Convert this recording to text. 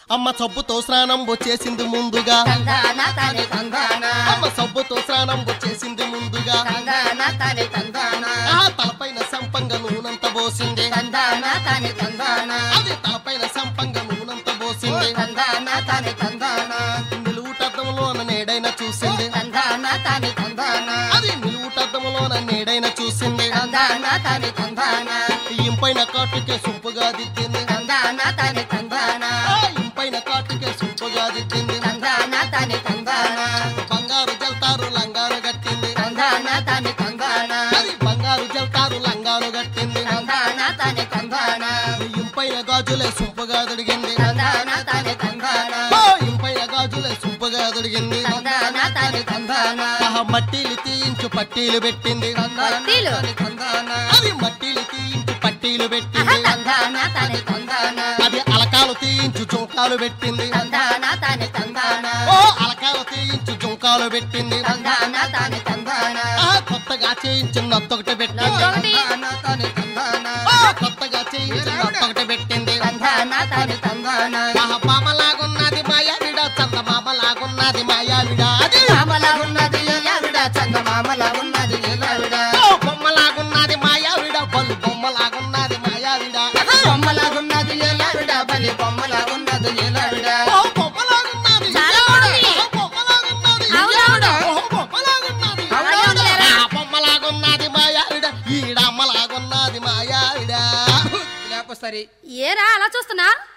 అమ్మ సబ్బుతో స్నానం వచ్చేసింది ముందుగా తందాన తని తందాన అమ్మ సబ్బుతో స్నానం వచ్చేసింది ముందుగా తందాన తని తందాన ఆ తలపైన సంపంగ నూనంత పోసింది తందాన తని తందాన అది తలపైన సంపంగ నూనంత పోసింది తందాన తని తందాన నిలువుటద్దంలోన నేడైన చూసింది తందాన తని తందాన అది నిలువుటద్దంలోన నేడైన చూసింది తందాన తని తందాన ఇంపైన కాటుకే సొంపుగా దిద్దింది తందాన తని తందాన ఆ ఇంపైన కాటుకే సొంపుగా దిద్దింది తందాన తని తందాన బంగారు జల్తారు లంగాను గట్టింది తందాన తని తందాన అది బంగారు జల్తారు లంగాను గట్టింది తందాన తని తందాన ఇంపైన గాజులే సొంపుగా దొడిగింది తందాన తని తందాన ఆ ఇంపైన గాజులే సొంపుగా దొడిగింది తందాన తని తందాన ఆహా మట్టీలు తీయించు పట్టీలు పెట్టింది పట్టీలు. తని తందాన. అది మట్టీలు తీయించు పట్టీలు పెట్టింది తందాన తని తందాన అది అలకాలు తీయించు జుంకాలు పెట్టింది తందాన తని తందాన ఓ అలకాలు తీయించు జుంకాలు పెట్టింది తందాన తని తందాన ఆ కొత్తగా చేయించిన నత్తొకటి పెట్టింది నత్తొకటి. ఆ కొత్తగా చేయించిన నత్తొకటి పెట్టింది తందాన తని తందాన ఆహా పామలాగున్నది మాయావిడ చంద మామలాగున్నది మాయావిడ అది మామలా ఉన్నది ఎలావిడ చందమామలా ఉన్నది ఎలావిడ ఓ బొమ్మలాగున్నది మాయావిడ బలు బొమ్మలాగున్నది మాయావిడ బొమ్మలాగున్నది ఎలావిడ బలి బొమ్మలాగున్నది ఎలావిడ ఓ బొమ్మలాగున్నది చాలా బాగుంది. ఓ బొమ్మలాగున్నది అవునవును. ఓ బొమ్మలాగున్నది అవునవునులేరా. ఆ బొమ్మలాగున్నది మాయావిడ ఈడమ్మలాగున్నది మాయావిడ లేకపోతే సరే ఏరా అలా చూస్తున్నా